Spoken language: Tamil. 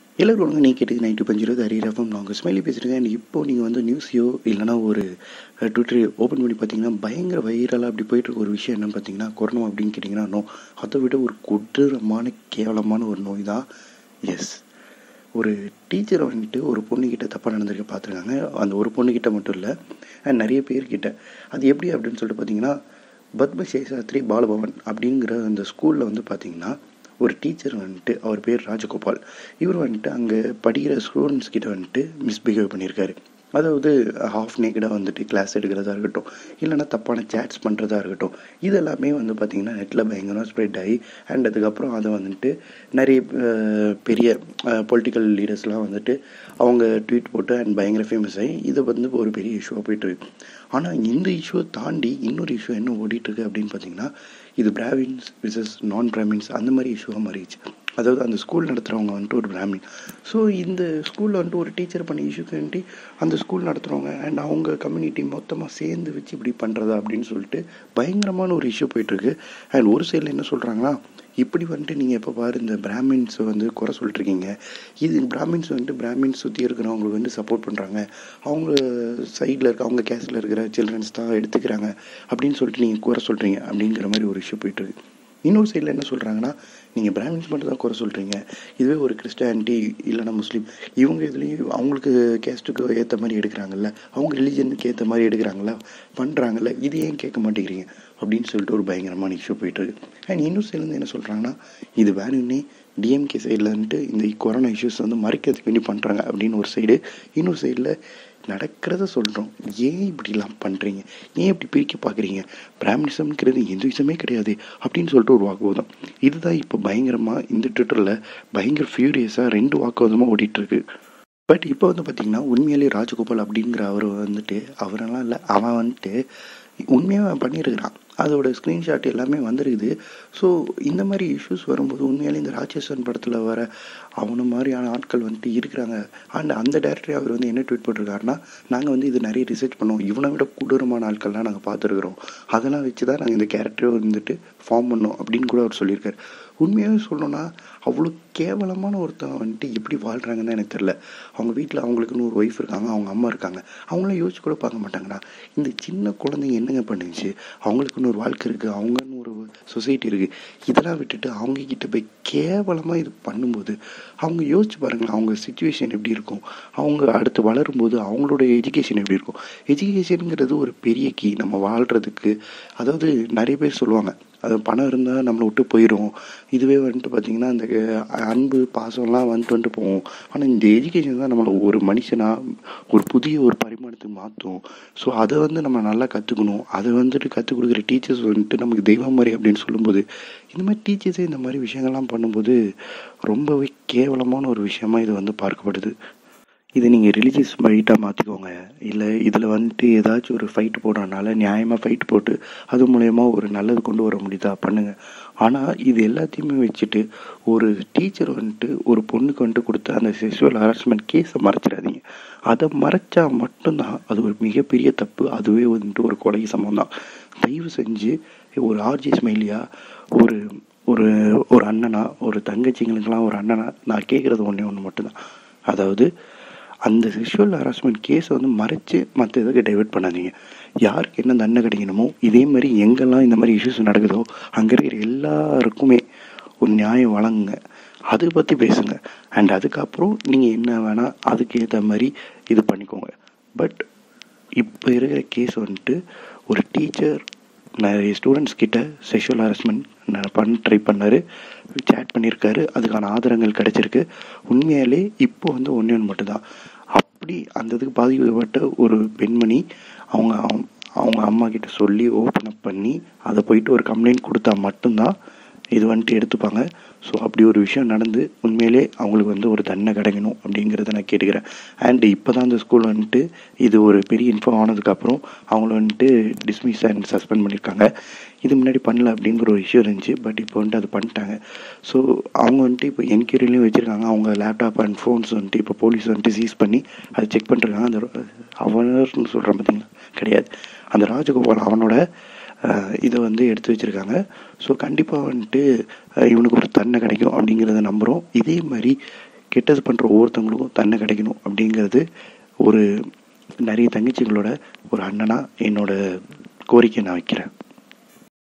எல்லாரும் ஒழுங்கு நீ கேட்டு நைட்டு பஞ்சிருவது ஹரிரஃபம் நாங்கள் ஸ்மைலி பேசியிருக்கேன் அண்ட் இப்போ நீங்கள் வந்து நியூஸையோ இல்லைனா ஒரு ட்விட்டர் ஓப்பன் பண்ணி பார்த்தீங்கன்னா பயங்கர வைரலாக அப்படி போயிட்டு இருக்க ஒரு விஷயம் என்னன்னு பார்த்தீங்கன்னா கொரோனா அப்படின்னு கேட்டிங்கன்னா நோ அதை விட ஒரு கொடூரமான கேவலமான ஒரு நோய் தான் எஸ் ஒரு டீச்சர் வந்துட்டு ஒரு பொண்ணுக்கிட்ட தப்பாக நடந்திருக்க பார்த்துருக்காங்க அந்த ஒரு பொண்ணுக்கிட்ட மட்டும் இல்லை அண்ட் நிறைய பேர்கிட்ட அது எப்படி அப்படின்னு சொல்லிட்டு பார்த்தீங்கன்னா பத்ம சேஷாத்ரி பாலபவன் அப்படிங்கிற அந்த ஸ்கூலில் வந்து பார்த்தீங்கன்னா ஒரு டீச்சர் வந்துட்டு அவர் பேர் ராஜகோபால் இவர் வந்துட்டு அங்கே படிக்கிற ஸ்டூடெண்ட்ஸ் கிட்ட வந்துட்டு மிஸ்பிஹேவ் பண்ணியிருக்காரு அதாவது ஹாஃப் நேக்கடாக வந்துட்டு கிளாஸ் எடுக்கிறதா இருக்கட்டும் இல்லைனா தப்பான சேட்ஸ் பண்ணுறதா இருக்கட்டும் இதெல்லாமே வந்து பார்த்திங்கன்னா நெட்டில் பயங்கரமாக ஸ்ப்ரெட் ஆகி அண்ட் அதுக்கப்புறம் அதை வந்துட்டு நிறைய அஹ், பெரிய பொலிட்டிக்கல் லீடர்ஸ்லாம் வந்துட்டு அவங்க ட்வீட் போட்டு அண்ட் பயங்கர ஃபேமஸ் ஆகி இது வந்து ஒரு பெரிய இஷ்யூவாக போயிட்டுருக்கு ஆனால் இந்த இஷ்யூவை தாண்டி இன்னொரு இஷ்யூ என்ன ஓடிட்டுருக்கு அப்படின்னு பார்த்தீங்கன்னா இது பிராமின்ஸ் விசஸ் நான் பிராமின்ஸ் அந்த மாதிரி இஷ்யூவாக மாறிடுச்சு அதாவது அந்த ஸ்கூல் நடத்துகிறவங்க வந்துட்டு ஒரு பிராமின் ஸோ இந்த ஸ்கூலில் வந்துட்டு ஒரு டீச்சர் பண்ண இஷ்யூக்கு வேண்டி அந்த ஸ்கூல் நடத்துகிறவங்க அண்ட் அவங்க கம்யூனிட்டி மொத்தமாக சேர்ந்து வச்சு இப்படி பண்ணுறதா அப்படின்னு சொல்லிட்டு பயங்கரமான ஒரு இஷ்யூ போயிட்டுருக்கு அண்ட் ஒரு சைடில் என்ன சொல்கிறாங்கன்னா இப்படி வந்துட்டு நீங்கள் எப்போ பாரு இந்த பிராமின்ஸை வந்து குறை சொல்லிட்டுருக்கீங்க இது பிராமின்ஸ் வந்துட்டு பிராமின்ஸ் சுற்றி இருக்கிறவங்களுக்கு வந்து சப்போர்ட் பண்ணுறாங்க அவங்க சைடில் இருக்க அவங்க கேஸ்டில் இருக்கிற சில்ட்ரன்ஸ் தான் எடுத்துக்கிறாங்க அப்படின்னு சொல்லிட்டு நீங்கள் குறை சொல்கிறீங்க அப்படிங்கிற மாதிரி ஒரு இஷ்யூ போயிட்டுருக்கு இன்னொரு சைடில் என்ன சொல்கிறாங்கன்னா நீங்கள் பிராமின்ஸ் மட்டும் தான் குறை சொல்கிறீங்க இதுவே ஒரு கிறிஸ்டியானிட்டி இல்லைனா முஸ்லீம் இவங்க இதுலேயும் அவங்களுக்கு கேஸ்ட்டுக்கு ஏற்ற மாதிரி எடுக்கிறாங்கல்ல அவங்க ரிலீஜனுக்கு ஏற்ற மாதிரி எடுக்கிறாங்கல்ல பண்ணுறாங்கல்ல இது ஏன் கேட்க மாட்டேங்கிறீங்க அப்படின்னு சொல்லிட்டு ஒரு பயங்கரமான இஷ்யூ போயிட்டுருக்கு அண்ட் இன்னொரு சைட்லேருந்து என்ன சொல்கிறாங்கன்னா இது வேணும்னே டிஎம்கே சைடில் வந்துட்டு இந்த கொரோனா இஷ்யூஸ் வந்து மறைக்கிறதுக்கு வேண்டி பண்ணுறாங்க அப்படின்னு ஒரு சைடு இன்னொரு சைடில் நடக்கிறத சொல்கிறோம் ஏன் இப்படிலாம் பண்ணுறீங்க ஏன் இப்படி பிரிக்க பார்க்குறீங்க பிராமணிசம்ங்கிறது இந்துவிசமே கிடையாது அப்படின்னு சொல்லிட்டு ஒரு வாக்குவாதம் இதுதான் இப்போ பயங்கரமாக இந்த ட்விட்டரில் பயங்கர ஃபியூரியஸாக ரெண்டு வாக்குவாதமாக ஓடிட்டுருக்கு பட் இப்போ வந்து பார்த்தீங்கன்னா உண்மையிலேயே ராஜகோபால் அப்படிங்கிற அவர் வந்துட்டு அவரெல்லாம் இல்லை அவன் வந்துட்டு உண்மையாக அவன் பண்ணியிருக்கிறான் அதோட ஸ்க்ரீன்ஷாட் எல்லாமே வந்திருக்குது ஸோ இந்த மாதிரி இஷ்யூஸ் வரும்போது உண்மையாலே இந்த ராட்சசன் படத்தில் வர அவன மாதிரியான ஆட்கள் வந்துட்டு இருக்கிறாங்க அண்ட் அந்த டேரக்டர் அவர் வந்து என்ன ட்வீட் போட்டிருக்காருன்னா நாங்கள் வந்து இது நிறைய ரிசர்ச் பண்ணோம் இவனை விட கொடூரமான ஆட்கள்லாம் நாங்கள் பார்த்துருக்குறோம் அதெல்லாம் வச்சு தான் நாங்கள் இந்த கேரக்டரை வந்துட்டு ஃபார்ம் பண்ணோம் அப்படின்னு கூட அவர் சொல்லியிருக்காரு உண்மையாகவே சொல்லணும்னா அவ்வளோ கேவலமான ஒருத்தன் வந்துட்டு எப்படி வாழ்கிறாங்கன்னு எனக்கு தெரில அவங்க வீட்டில் அவங்களுக்குன்னு ஒரு ஒய்ஃப் இருக்காங்க அவங்க அம்மா இருக்காங்க அவங்களாம் யோசிச்சு கூட பார்க்க மாட்டாங்கடா இந்த சின்ன குழந்தைங்க என்னங்க பண்ணுச்சு அவங்களுக்குன்னு ஒரு வாழ்க்கை இருக்குது அவங்கன்னு ஒரு சொசைட்டி இருக்குது இதெல்லாம் விட்டுட்டு அவங்க கிட்ட போய் கேவலமாக இது பண்ணும்போது அவங்க யோசிச்சு பாருங்களேன் அவங்க சுச்சுவேஷன் எப்படி இருக்கும் அவங்க அடுத்து வளரும்போது அவங்களோட எஜுகேஷன் எப்படி இருக்கும் எஜுகேஷனுங்கிறது ஒரு பெரிய கீ நம்ம வாழ்கிறதுக்கு அதாவது நிறைய பேர் சொல்லுவாங்க அது பணம் இருந்தால் நம்மளை விட்டு போயிடும் இதுவே வந்துட்டு பார்த்திங்கன்னா அந்த அன்பு பாசம்லாம் வந்துட்டு வந்துட்டு போகும் ஆனால் இந்த எஜுகேஷன் தான் நம்மளை ஒரு மனுஷனாக ஒரு புதிய ஒரு பரிமாணத்துக்கு மாற்றும் ஸோ அதை வந்து நம்ம நல்லா கற்றுக்கணும் அதை வந்துட்டு கற்றுக் கொடுக்குற டீச்சர்ஸ் வந்துட்டு நமக்கு தெய்வம் மாதிரி அப்படின்னு சொல்லும்போது இந்த மாதிரி டீச்சர்ஸே இந்த மாதிரி விஷயங்கள்லாம் பண்ணும்போது ரொம்பவே கேவலமான ஒரு விஷயமா இது வந்து பார்க்கப்படுது இதை நீங்கள் ரிலீஜியஸ் ஃபைட்டாக மாற்றிக்கோங்க இல்லை இதில் வந்துட்டு ஏதாச்சும் ஒரு ஃபைட் போடுறதுனால நியாயமாக ஃபைட் போட்டு அது மூலயமா ஒரு நல்லது கொண்டு வர முடியுதா பண்ணுங்கள் ஆனால் இது எல்லாத்தையுமே வச்சுட்டு ஒரு டீச்சர் வந்துட்டு ஒரு பொண்ணுக்கு வந்துட்டு கொடுத்த அந்த செக்ஷுவல் ஹராஸ்மெண்ட் கேஸை மறைச்சிடாதீங்க அதை மறைச்சா மட்டும்தான் அது ஒரு மிகப்பெரிய தப்பு அதுவே வந்துட்டு ஒரு கொலை சம்பவம் தான் தயவு செஞ்சு ஒரு ஆர்ஜி ஸ்மைலியா ஒரு ஒரு ஒரு அண்ணனா ஒரு தங்கச்சிங்களுக்கெல்லாம் ஒரு அண்ணனா நான் கேட்குறது ஒன்றே ஒன்று மட்டும்தான் அதாவது அந்த செக்ஷுவல் ஹராஸ்மெண்ட் கேஸை வந்து மறைச்சு மற்ற இதுக்கு டைவெர்ட் பண்ணாதீங்க யாருக்கு என்ன தண்டனை கிடைக்கணுமோ இதே மாதிரி எங்கெல்லாம் இந்த மாதிரி இஷ்யூஸ் நடக்குதோ அங்கே இருக்கிற எல்லாருக்குமே ஒரு நியாயம் வழங்குங்க அதை பற்றி பேசுங்க அண்ட் அதுக்கப்புறம் நீங்கள் என்ன வேணால் அதுக்கு ஏற்ற மாதிரி இது பண்ணிக்கோங்க பட் இப்போ இருக்கிற கேஸ் வந்துட்டு ஒரு டீச்சர் நிறைய ஸ்டூடெண்ட்ஸ் கிட்ட செக்ஷுவல் ஹராஸ்மெண்ட் பண்ண ட்ரை பண்ணார் சேட் பண்ணியிருக்காரு அதுக்கான ஆதாரங்கள் கிடைச்சிருக்கு உண்மையாலே இப்போ வந்து ஒன்றே ஒன்று மட்டும்தான் அப்படி அந்த இதுக்கு பாதிக்கப்பட்ட ஒரு பெண்மணி அவங்க அவங்க அம்மா கிட்ட சொல்லி ஓப்பன் அப் பண்ணி அதை போயிட்டு ஒரு கம்ப்ளைண்ட் கொடுத்தா மட்டும்தான் இது வந்துட்டு எடுத்துப்பாங்க ஸோ அப்படி ஒரு விஷயம் நடந்து உண்மையிலே அவங்களுக்கு வந்து ஒரு தண்டனை கிடைக்கணும் அப்படிங்கிறத நான் கேட்டுக்கிறேன் அண்ட் இப்போ தான் அந்த ஸ்கூல் வந்துட்டு இது ஒரு பெரிய இன்ஃபார்ம் ஆனதுக்கப்புறம் அவங்கள வந்துட்டு டிஸ்மிஸ் அண்ட் சஸ்பெண்ட் பண்ணியிருக்காங்க இது முன்னாடி பண்ணல அப்படிங்கிற ஒரு இஷ்யூ இருந்துச்சு பட் இப்போ வந்துட்டு அது பண்ணிட்டாங்க ஸோ அவங்க வந்துட்டு இப்போ என்கொயரிலையும் வச்சுருக்காங்க அவங்க லேப்டாப் அண்ட் ஃபோன்ஸ் வந்துட்டு இப்போ போலீஸ் வந்துட்டு சீஸ் பண்ணி அதை செக் பண்ணிருக்காங்க அந்த அவனர்னு சொல்கிறேன் பார்த்தீங்களா கிடையாது அந்த ராஜகோபால் அவனோட இதை வந்து எடுத்து வச்சுருக்காங்க ஸோ கண்டிப்பாக வந்துட்டு அஹ், இவனுக்கு ஒரு தண்டனை கிடைக்கும் அப்படிங்கிறத நம்புகிறோம் இதே மாதிரி கெட்டது பண்ணுற ஒவ்வொருத்தவங்களுக்கும் தன்னை கிடைக்கணும் அப்படிங்கிறது ஒரு நிறைய தங்கச்சிகளோட ஒரு அண்ணனாக என்னோட கோரிக்கை நான் வைக்கிறேன்